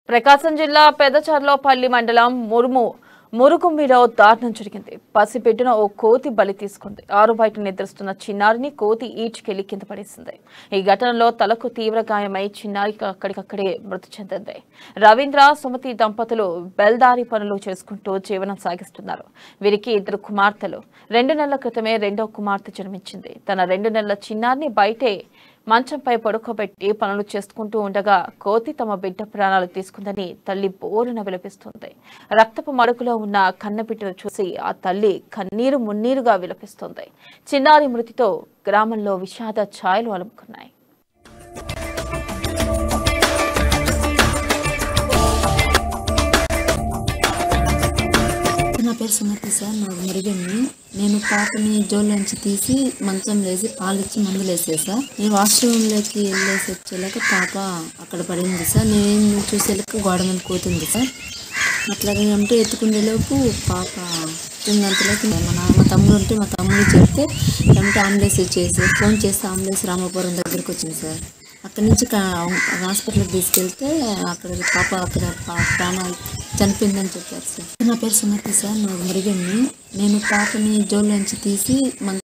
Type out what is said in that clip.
ప్రకాశం జిల్లా పెదచర్లోపల్లి మండలం మురుము మురుగుమ్మిలో దారుణం జరిగింది పసిబిడ్డను ఓ కోతి బలి తీసుకుంది ఆరు బయట నిద్రిస్తున్న చిన్నారిని కోతి ఈడ్చుకెళ్లి కింద పడేసింది ఈ ఘటనలో తలకు తీవ్ర గాయమై చిన్నారికి అక్కడికక్కడే మృతి చెందింది రవీంద్ర సుమతి దంపతులు బెల్దారి పనులు చేసుకుంటూ జీవనం సాగిస్తున్నారు వీరికి ఇద్దరు కుమార్తెలు రెండు నెలల క్రితమే రెండో కుమార్తె జన్మించింది తన రెండు నెలల చిన్నారిని బయటే మంచంపై పడుకోబెట్టి పనులు చేసుకుంటూ ఉండగా కోతి తమ బిడ్డ ప్రాణాలు తీసుకుందని తల్లి బోరున విలపిస్తుంది రక్తపు మడుగులో ఉన్న కన్నబిడ్డను చూసి ఆ తల్లి కన్నీరు మున్నీరుగా విలపిస్తుంది చిన్నారి మృతితో గ్రామంలో విషాద ఛాయలు అలుముకున్నాయి నా పేరు సుమతి సార్ నాకు మురిగండి నేను పాపని జోల్లోంచి తీసి మంచం వేసి పాలిచ్చి మందులు వేసే సార్ నేను వాష్రూమ్లోకి వెళ్ళేసి వచ్చేలాక పాప అక్కడ పడింది సార్ నేను చూసేలాక గోడ మీద కూతుంది సార్ అట్లాగే అంటే ఎత్తుకునేలోపు పాప తిన్నంతలోకి మా నాన్న మా తమ్ముడు ఉంటే మా తమ్ముడు చెప్తే వెంటనే అంబులెన్స్ చేసి ఫోన్ చేస్తే అంబులెన్స్ రామాపురం దగ్గరికి వచ్చింది సార్ అక్కడి నుంచి కా- హాస్పిటల్కి తీసుకెళ్తే అక్కడ పాప అక్కడ పా- ప్రాణాలు చనిపోయిందని చెప్పారు సార్ నా పేరు సుమతి సార్ నాకు మురిగండి నేను పాపని జోల్లోంచి తీసి మంచం